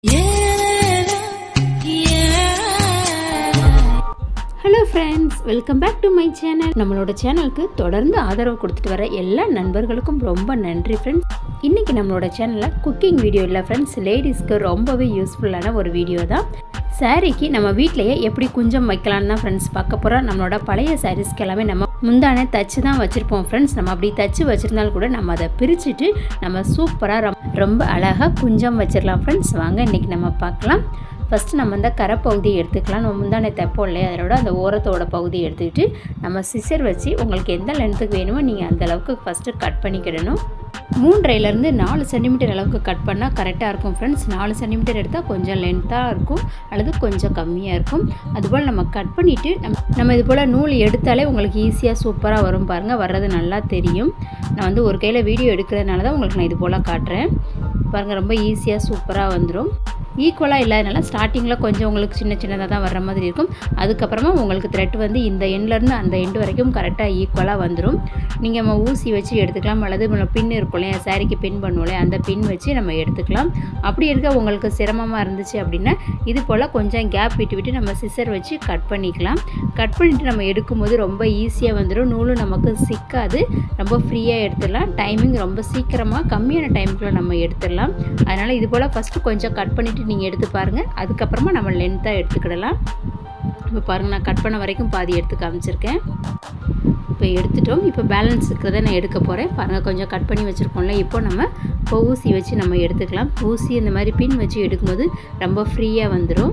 Hello friends welcome back to my channel நம்மளோட சேனலுக்கு தொடர்ந்து ஆதரவு கொடுத்துட்டு வர எல்லா நண்பர்களுக்கும் ரொம்ப நன்றி ஃப்ரெண்ட்ஸ் இன்றைக்கி நம்மளோட சேனலில் குக்கிங் வீடியோ இல்லை ஃப்ரெண்ட்ஸ் லேடிஸ்க்கு ரொம்பவே யூஸ்ஃபுல்லான ஒரு வீடியோ தான் சாரீக்கு நம்ம வீட்டிலையே எப்படி குஞ்சம் வைக்கலான்னு தான் ஃப்ரெண்ட்ஸ் பார்க்க போகிறோம் நம்மளோட பழைய சாரீஸ்க்கு எல்லாமே நம்ம முந்தானே தச்சு தான் வச்சுருப்போம் ஃப்ரெண்ட்ஸ் நம்ம அப்படி தச்சு வச்சுருந்தாலும் கூட நம்ம அதை பிரிச்சுட்டு நம்ம சூப்பராக ரொம்ப அழகாக குஞ்சம் வச்சிடலாம் ஃப்ரெண்ட்ஸ் வாங்க இன்றைக்கி நம்ம பார்க்கலாம் ஃபஸ்ட்டு நம்ம இந்த கரை பகுதியை எடுத்துக்கலாம் நம்ம முந்தானே தைப்போம் இல்லையா அதோட அந்த ஓரத்தோட பகுதியை எடுத்துக்கிட்டு நம்ம சிசர் வச்சு உங்களுக்கு எந்த லென்த்துக்கு வேணுமோ நீங்கள் அந்த அளவுக்கு ஃபஸ்ட்டு கட் பண்ணிக்கிடணும் மூன்றையிலேருந்து நாலு சென்டிமீட்டர் அளவுக்கு கட் பண்ணால் கரெக்டாக இருக்கும் ஃப்ரெண்ட்ஸ் நாலு சென்டிமீட்டர் எடுத்தால் கொஞ்சம் லென்த்தாக இருக்கும் அல்லது கொஞ்சம் கம்மியாக இருக்கும் அதுபோல் நம்ம கட் பண்ணிவிட்டு நம்ம நம்ம இது போல் நூல் எடுத்தாலே உங்களுக்கு ஈஸியாக சூப்பராக வரும் பாருங்கள் வர்றது நல்லா தெரியும் நான் வந்து ஒரு கையில் வீடியோ எடுக்கிறதுனால தான் உங்களுக்கு நான் இது போல் காட்டுறேன் பாருங்கள் ரொம்ப ஈஸியாக சூப்பராக வந்துடும் ஈக்குவலாக இல்லாதனால ஸ்டார்டிங்கில் கொஞ்சம் உங்களுக்கு சின்ன சின்னதாக தான் வர்ற மாதிரி இருக்கும் அதுக்கப்புறமா உங்களுக்கு த்ரெட் வந்து இந்த எண்ட்லேருந்து அந்த எண்டு வரைக்கும் கரெக்டாக ஈக்குவலாக வந்துடும் நீங்கள் நம்ம ஊசி வச்சு எடுத்துக்கலாம் அல்லது நம்ம பின் இருக்கும் இல்லையா சாரிக்கு பின் பண்ணுவோம் அந்த பின் வச்சு நம்ம எடுத்துக்கலாம் அப்படி இருக்க உங்களுக்கு சிரமமாக இருந்துச்சு அப்படின்னா இது போல் கொஞ்சம் கேப் விட்டு விட்டு நம்ம சிசர் வச்சு கட் பண்ணிக்கலாம் கட் பண்ணிவிட்டு நம்ம எடுக்கும்போது ரொம்ப ஈஸியாக வந்துடும் நூலும் நமக்கு சிக்காது ரொம்ப ஃப்ரீயாக எடுத்துடலாம் டைமிங் ரொம்ப சீக்கிரமாக கம்மியான டைமுக்குள்ளே நம்ம எடுத்துடலாம் அதனால் இது போல் ஃபஸ்ட்டு கொஞ்சம் கட் பண்ணிவிட்டு நீங்கள் எடுத்து பாருங்கள் அதுக்கப்புறமா நம்ம லென்த்தாக எடுத்துக்கிடலாம் இப்போ பாருங்கள் நான் கட் பண்ண வரைக்கும் பாதி எடுத்து காமிச்சிருக்கேன் இப்போ எடுத்துட்டோம் இப்போ பேலன்ஸ் இருக்கிறத நான் எடுக்க போகிறேன் பாருங்கள் கொஞ்சம் கட் பண்ணி வச்சுருக்கோம்ல இப்போ நம்ம இப்போ ஊசி வச்சு நம்ம எடுத்துக்கலாம் ஊசி இந்த மாதிரி பின் வச்சு எடுக்கும்போது ரொம்ப ஃப்ரீயாக வந்துடும்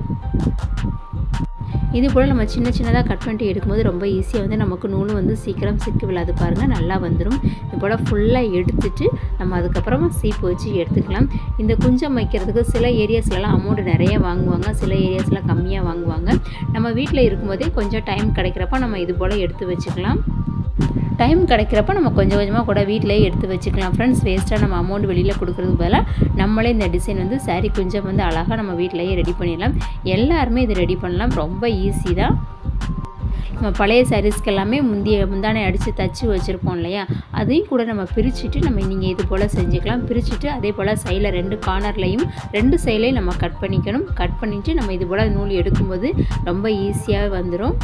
இது போல் நம்ம சின்ன சின்னதாக கட் பண்ணிட்டு எடுக்கும்போது ரொம்ப ஈஸியாக வந்து நமக்கு நூலும் வந்து சீக்கிரம் சிக்கு விழாது பாருங்கள் நல்லா வந்துடும் இது போல் ஃபுல்லாக எடுத்துட்டு நம்ம அதுக்கப்புறமா சீப்பு வச்சு எடுத்துக்கலாம் இந்த குஞ்சம் வைக்கிறதுக்கு சில ஏரியாஸ்லலாம் அமௌண்ட் நிறைய வாங்குவாங்க சில ஏரியாஸில் கம்மியாக வாங்குவாங்க நம்ம வீட்டில் இருக்கும்போதே கொஞ்சம் டைம் கிடைக்கிறப்ப நம்ம இது போல் எடுத்து வச்சுக்கலாம் டைம் கிடைக்கிறப்ப நம்ம கொஞ்சம் கொஞ்சமாக கூட வீட்டிலே எடுத்து வச்சுக்கலாம் ஃப்ரெண்ட்ஸ் வேஸ்ட்டாக நம்ம அமௌண்ட் வெளியில் கொடுக்குறதுக்கு பதிலாக நம்மளே இந்த டிசைன் வந்து சாரீ குஞ்சம் வந்து அழகாக நம்ம வீட்டிலையே ரெடி பண்ணிடலாம் எல்லாருமே இது ரெடி பண்ணலாம் ரொம்ப ஈஸி தான் நம்ம பழைய சாரீஸ்க்கு எல்லாமே முந்தைய முந்தானை அடித்து தச்சு வச்சுருப்போம் இல்லையா அதையும் கூட நம்ம பிரிச்சுட்டு நம்ம நீங்கள் இது போல் செஞ்சுக்கலாம் பிரிச்சுட்டு அதே போல் சைடில் ரெண்டு கார்னர்லையும் ரெண்டு சைட்லையும் நம்ம கட் பண்ணிக்கணும் கட் பண்ணிவிட்டு நம்ம இது போல் நூல் எடுக்கும்போது ரொம்ப ஈஸியாக வந்துடும்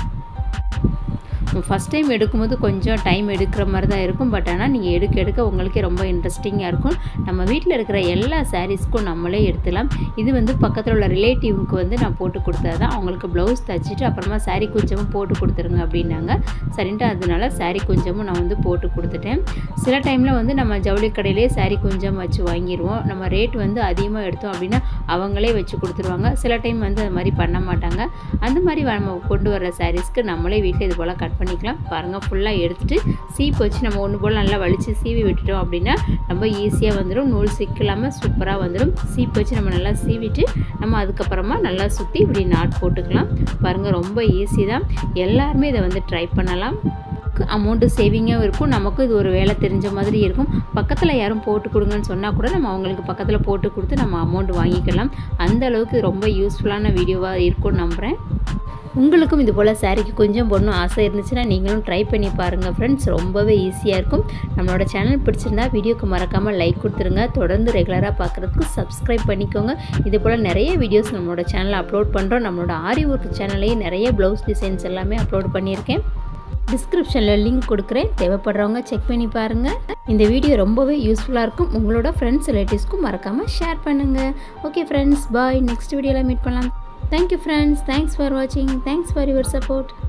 ஃபஸ்ட் டைம் எடுக்கும்போது கொஞ்சம் டைம் எடுக்கிற மாதிரி தான் இருக்கும் பட் ஆனால் நீங்கள் எடுக்க எடுக்க உங்களுக்கே ரொம்ப இன்ட்ரெஸ்டிங்காக இருக்கும் நம்ம வீட்டில் இருக்கிற எல்லா சாரீஸ்க்கும் நம்மளே எடுத்துலாம் இது வந்து பக்கத்தில் உள்ள ரிலேட்டிவ்க்கு வந்து நான் போட்டு கொடுத்தது தான் அவங்களுக்கு ப்ளவுஸ் தைச்சிட்டு அப்புறமா சாரீ குஞ்சமும் போட்டு கொடுத்துருங்க அப்படின்னாங்க சரின்ட்டு அதனால சாரீ குஞ்சமும் நான் வந்து போட்டு கொடுத்துட்டேன் சில டைமில் வந்து நம்ம ஜவுளி கடையிலே சாரீ குஞ்சம் வச்சு வாங்கிடுவோம் நம்ம ரேட் வந்து அதிகமாக எடுத்தோம் அப்படின்னா அவங்களே வச்சு கொடுத்துருவாங்க சில டைம் வந்து அது மாதிரி பண்ண மாட்டாங்க அந்த மாதிரி நம்ம கொண்டு வர சாரீஸ்க்கு நம்மளே வீட்டில் இது போல் கட் பண்ணிக்கலாம் பாருங்கள் ஃபுல்லாக எடுத்துகிட்டு சீப்பு வச்சு நம்ம ஒன்று போல் நல்லா வலித்து சீவி விட்டுட்டோம் அப்படின்னா ரொம்ப ஈஸியாக வந்துடும் நூல் சிக்கலாமல் சூப்பராக வந்துடும் சீப்பு வச்சு நம்ம நல்லா சீவிட்டு நம்ம அதுக்கப்புறமா நல்லா சுற்றி இப்படி நாட் போட்டுக்கலாம் பாருங்கள் ரொம்ப ஈஸி தான் எல்லாருமே இதை வந்து ட்ரை பண்ணலாம் அமௌண்ட்டு சேவிங்காகவும் இருக்கும் நமக்கும் இது ஒரு வேலை தெரிஞ்ச மாதிரி இருக்கும் பக்கத்தில் யாரும் போட்டு கொடுங்கன்னு சொன்னால் கூட நம்ம அவங்களுக்கு பக்கத்தில் போட்டு கொடுத்து நம்ம அமௌண்ட் வாங்கிக்கலாம் அந்த அளவுக்கு ரொம்ப யூஸ்ஃபுல்லான வீடியோவாக இருக்கும்னு நம்புகிறேன் உங்களுக்கும் இது போல் சாரீக்கு கொஞ்சம் பொண்ணும் ஆசை இருந்துச்சுன்னா நீங்களும் ட்ரை பண்ணி பாருங்கள் ஃப்ரெண்ட்ஸ் ரொம்பவே ஈஸியாக இருக்கும் நம்மளோட சேனல் பிடிச்சிருந்தா வீடியோக்கு மறக்காமல் லைக் கொடுத்துருங்க தொடர்ந்து ரெகுலராக பார்க்குறதுக்கு சப்ஸ்கிரைப் பண்ணிக்கோங்க இது போல் நிறைய வீடியோஸ் நம்மளோட சேனலில் அப்லோட் பண்ணுறோம் நம்மளோட ஆரி ஒர்க் சேனல்லையும் நிறைய ப்ளவுஸ் டிசைன்ஸ் எல்லாமே அப்லோட் பண்ணியிருக்கேன் டிஸ்கிரிப்ஷனில் லிங்க் கொடுக்குறேன் தேவைப்படுறவங்க செக் பண்ணி பாருங்கள் இந்த வீடியோ ரொம்பவே யூஸ்ஃபுல்லாக இருக்கும் உங்களோட ஃப்ரெண்ட்ஸ் ரிலேட்டிவ்ஸ்க்கும் மறக்காமல் ஷேர் பண்ணுங்கள் ஓகே ஃப்ரெண்ட்ஸ் பாய் நெக்ஸ்ட் வீடியோவில் மீட் பண்ணலாம் Thank you friends. Thanks for watching. Thanks for your support.